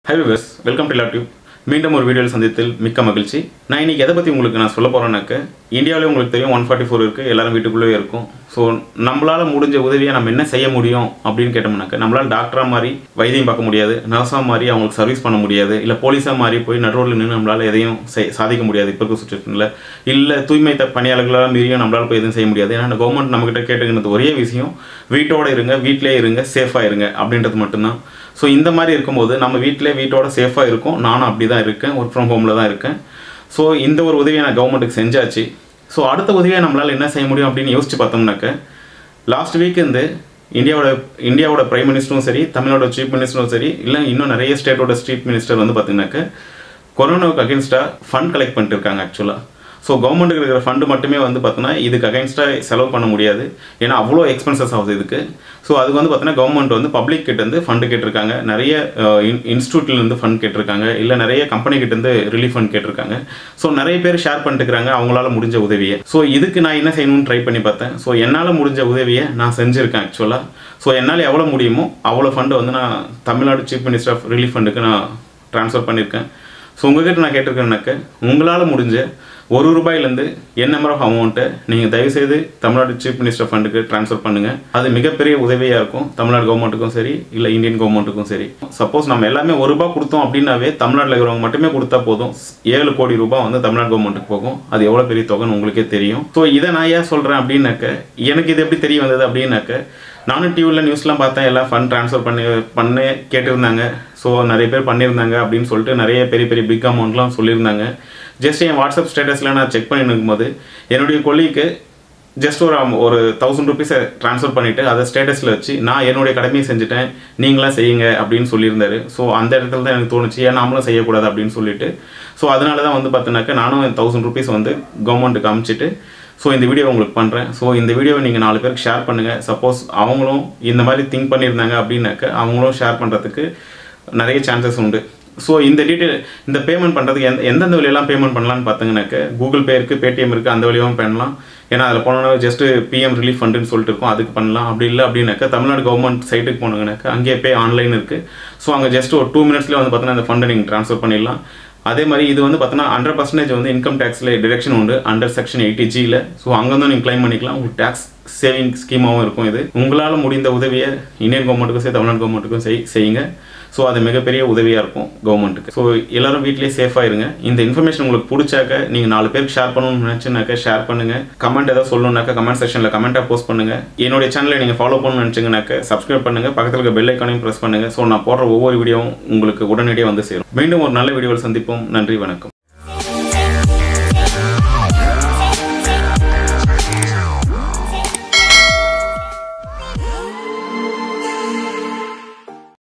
high viewers welcome to LabTube மீண்டும் ஒரு வீடியோவில் சந்தித்தில் மிக்க மகிழ்ச்சி நான் இன்னைக்கு எதை பற்றி உங்களுக்கு நான் சொல்ல போகிறேன்னாக்க இந்தியாவிலே உங்களுக்கு தெரியும் ஒன் ஃபார்ட்டி ஃபோர் இருக்குது எல்லாரும் வீட்டுக்குள்ளேயே இருக்கும் ஸோ நம்மளால் முடிஞ்ச உதவியை நம்ம என்ன செய்ய முடியும் அப்படின்னு கேட்டோம்னாக்க நம்மளால் டாக்டராக மாதிரி வைத்தியம் பார்க்க முடியாது நர்ஸாக மாதிரி அவங்களுக்கு சர்வீஸ் பண்ண முடியாது இல்லை போலீஸாக மாதிரி போய் நடுரோடில் நின்று நம்மளால் எதையும் செய் சாதிக்க முடியாது இப்போ இருக்க சுச்சுவேஷனில் இல்லை தூய்மை த பணியாளர்களாக மீறியும் நம்மளால் போய் எதுவும் செய்ய முடியாது ஏன்னா கவர்மெண்ட் நம்மக்கிட்ட கேட்டுக்கிறது ஒரே விஷயம் வீட்டோட இருங்க வீட்டிலே இருங்க சேஃபாக இருங்க அப்படின்றது மட்டும்தான் ஸோ இந்த மாதிரி இருக்கும்போது நம்ம வீட்டிலே வீட்டோட சேஃபாக இருக்கும் நானும் அப்படி தான் இருக்கேன் ஒர்க் ஃப்ரம் ஹோமில் தான் இருக்கேன் ஸோ இந்த ஒரு உதவியை நான் கவர்மெண்ட்டுக்கு செஞ்சாச்சு ஸோ அடுத்த உதவியை நம்மளால் என்ன செய்ய முடியும் அப்படின்னு யோசிச்சு பார்த்தோம்னாக்க லாஸ்ட் வீக் இந்த இந்தியாவோட இந்தியாவோட பிரைம் மினிஸ்டரும் சரி தமிழ்நாடு சீஃப் மினிஸ்டரும் சரி இல்லை இன்னும் நிறைய ஸ்டேட்டோட சீஃப் மினிஸ்டர் வந்து பார்த்தீங்கன்னாக்க கொரோனாவுக்கு அகேன்ஸ்டாக ஃபண்ட் கலெக்ட் பண்ணிட்டு இருக்காங்க ஆக்சுவலாக ஸோ கவர்மெண்ட்டுக்கு இருக்கிற ஃபண்டு மட்டுமே வந்து பார்த்தோன்னா இதுக்கு அகைன்ஸ்டாக செலவு பண்ண முடியாது ஏன்னா அவ்வளோ எக்ஸ்பென்சஸ் ஆகுது இதுக்கு ஸோ அதுக்கு வந்து பார்த்தோன்னா கவர்மெண்ட் வந்து பப்ளிக் கிட்டேருந்து ஃபண்டு கேட்டிருக்காங்க நிறைய இன்ஸ்டியூட்லேருந்து ஃபண்ட் கேட்டிருக்காங்க இல்லை நிறைய கம்பெனி கிட்டேருந்து ரிலீஃப் ஃபண்ட் கேட்டிருக்காங்க ஸோ நிறைய பேர் ஷேர் பண்ணிட்டுருக்காங்க அவங்களால முடிஞ்ச உதவியை ஸோ இதுக்கு நான் என்ன செய்யணும்னு ட்ரை பண்ணி பார்த்தேன் ஸோ என்னால் முடிஞ்ச உதவியை நான் செஞ்சுருக்கேன் ஆக்சுவலாக ஸோ என்னால் எவ்வளோ முடியுமோ அவ்வளோ ஃபண்டு வந்து நான் Tamil Nadu chief minister of relief ஃபண்டுக்கு நான் ட்ரான்ஸ்ஃபர் பண்ணியிருக்கேன் ஸோ உங்ககிட்ட நான் கேட்டிருக்கேன்னாக்க உங்களால் முடிஞ்ச ஒரு ரூபாயிலேருந்து என் நம்பர் ஆஃப் அமௌண்ட்டை நீங்கள் தயவுசெய்து தமிழ்நாடு சீஃப் மினிஸ்டர் ஃபண்டுக்கு ட்ரான்ஸ்ஃபர் பண்ணுங்கள் அது மிகப்பெரிய உதவியாக இருக்கும் தமிழ்நாடு கவர்மெண்ட்டுக்கும் சரி இல்லை இந்தியன் கவர்மெண்ட்டுக்கும் சரி சப்போஸ் நம்ம எல்லாமே ஒரு ரூபா கொடுத்தோம் அப்படின்னாவே தமிழ்நாட்டில் இருக்கிறவங்க மட்டுமே கொடுத்தா போதும் ஏழு கோடி ரூபாய் வந்து தமிழ்நாடு கவர்மெண்ட்டுக்கு போகும் அது எவ்வளோ பெரிய தொகைன்னு உங்களுக்கே தெரியும் ஸோ இதை நான் ஏன் சொல்கிறேன் அப்படின்னாக்க எனக்கு இது எப்படி தெரிய வந்தது அப்படின்னாக்க நானும் டிவியில் நியூஸ்லாம் பார்த்தேன் எல்லாம் ஃபண்ட் ட்ரான்ஸ்ஃபர் பண்ணி பண்ணி கேட்டிருந்தாங்க ஸோ நிறைய பேர் பண்ணியிருந்தாங்க அப்படின்னு சொல்லிட்டு நிறைய பெரிய பெரிய பிக் அமௌண்ட்லாம் சொல்லியிருந்தாங்க ஜஸ்ட் என் வாட்ஸ்அப் ஸ்டேட்டஸில் நான் செக் பண்ணி இருக்கும்போது என்னுடைய கொல்லிக்கு ஜஸ்ட் ஒரு am- ஒரு தௌசண்ட் ருபீஸை ட்ரான்ஸ்ஃபர் பண்ணிவிட்டு அதை ஸ்டேட்டஸில் வச்சு நான் என்னுடைய கடமையை செஞ்சுட்டேன் நீங்களாம் செய்யுங்க அப்படின்னு சொல்லியிருந்தாரு ஸோ அந்த இடத்துல தான் எனக்கு தோணுச்சு ஏன் நாமளும் செய்யக்கூடாது அப்படின்னு சொல்லிட்டு ஸோ அதனால தான் வந்து பார்த்தினாக்கா நானும் தௌசண்ட் ருபீஸ் வந்து கவர்மெண்ட்டுக்கு அமுச்சிட்டு ஸோ இந்த வீடியோ உங்களுக்கு பண்ணுறேன் ஸோ இந்த வீடியோவை நீங்கள் நாலு பேருக்கு ஷேர் பண்ணுங்கள் சப்போஸ் அவங்களும் இந்த மாதிரி திங்க் பண்ணியிருந்தாங்க அப்படின்னாக்க அவங்களும் ஷேர் பண்ணுறதுக்கு நிறைய சான்சஸ் உண்டு ஸோ இந்த டீட்டெயில் இந்த பேமெண்ட் பண்ணுறதுக்கு எந்த எந்தெந்த வழியெல்லாம் பேமெண்ட் பண்ணலான்னு பார்த்தீங்கன்னாக்க கூகுள் பே இருக்குது பேடிஎம் இருக்குது அந்த வழியாகவும் பண்ணலாம் ஏன்னா அதில் போனோன்னா ஜஸ்ட்டு பிஎம் ரிலீஃப் ஃபண்டுன்னு சொல்லிட்டு இருக்கும் அதுக்கு பண்ணலாம் அப்படி இல்லை அப்படின்னாக்கா தமிழ்நாடு கவர்மெண்ட் சைட்டுக்கு போனாங்கனாக்கா அங்கேயே பே ஆன்லைன் இருக்குது ஸோ அங்கே ஜஸ்ட் ஒரு டூ மினிட்ஸ்லேயே வந்து பார்த்தீங்கன்னா அந்த ஃபண்டை நீங்கள் ட்ரான்ஸ்ஃபர் பண்ணிடலாம் அதே மாதிரி இது வந்து பார்த்தீங்கன்னா ஹண்ட்ரட் பர்சன்டேஜ் வந்து இன்கம் டேக்ஸில் டிடக்ஷன் உண்டு அண்டர் செக்ஷன் எயிட்டி ஜியில் ஸோ அங்கே வந்து நீங்கள் க்ளைம் பண்ணிக்கலாம் உங்களுக்கு டேக்ஸ் சேவிங் ஸ்கீமாகவும் இருக்கும் இது உங்களால் முடிந்த உதவியை இந்தியன் கவர்மெண்ட்டுக்கும் சரி தமிழ்நாடு கவர்மெண்ட்டுக்கும் செய் செய்யுங்க ஸோ அது மிகப்பெரிய உதவியாக இருக்கும் கவர்மெண்ட்டுக்கு ஸோ எல்லாரும் வீட்டிலேயே சேஃபாக இருங்க இந்த இன்ஃபர்மேஷன் உங்களுக்கு பிடிச்சாக்க நீங்கள் நாலு பேருக்கு ஷேர் பண்ணணும்னு நினச்சுனாக்க ஷேர் பண்ணுங்கள் கமெண்ட் ஏதாவது சொல்லணுனாக்கா கமெண்ட் செக்ஷனில் கமெண்ட்டாக போஸ்ட் பண்ணுங்கள் என்னுடைய சேனலை நீங்கள் ஃபாலோ பண்ணணும்னு நினச்சிங்கனாக்க சப்ஸ்கிரைப் பண்ணுங்கள் பக்கத்தில் இருக்க பெல் ஐக்கானையும் ப்ரெஸ் பண்ணுங்கள் ஸோ நான் போடுற ஒவ்வொரு வீடியோவும் உங்களுக்கு உடனடியாக வந்து சேரும் மீண்டும் ஒரு நல்ல வீடியோவில் சந்திப்போம் நன்றி வணக்கம்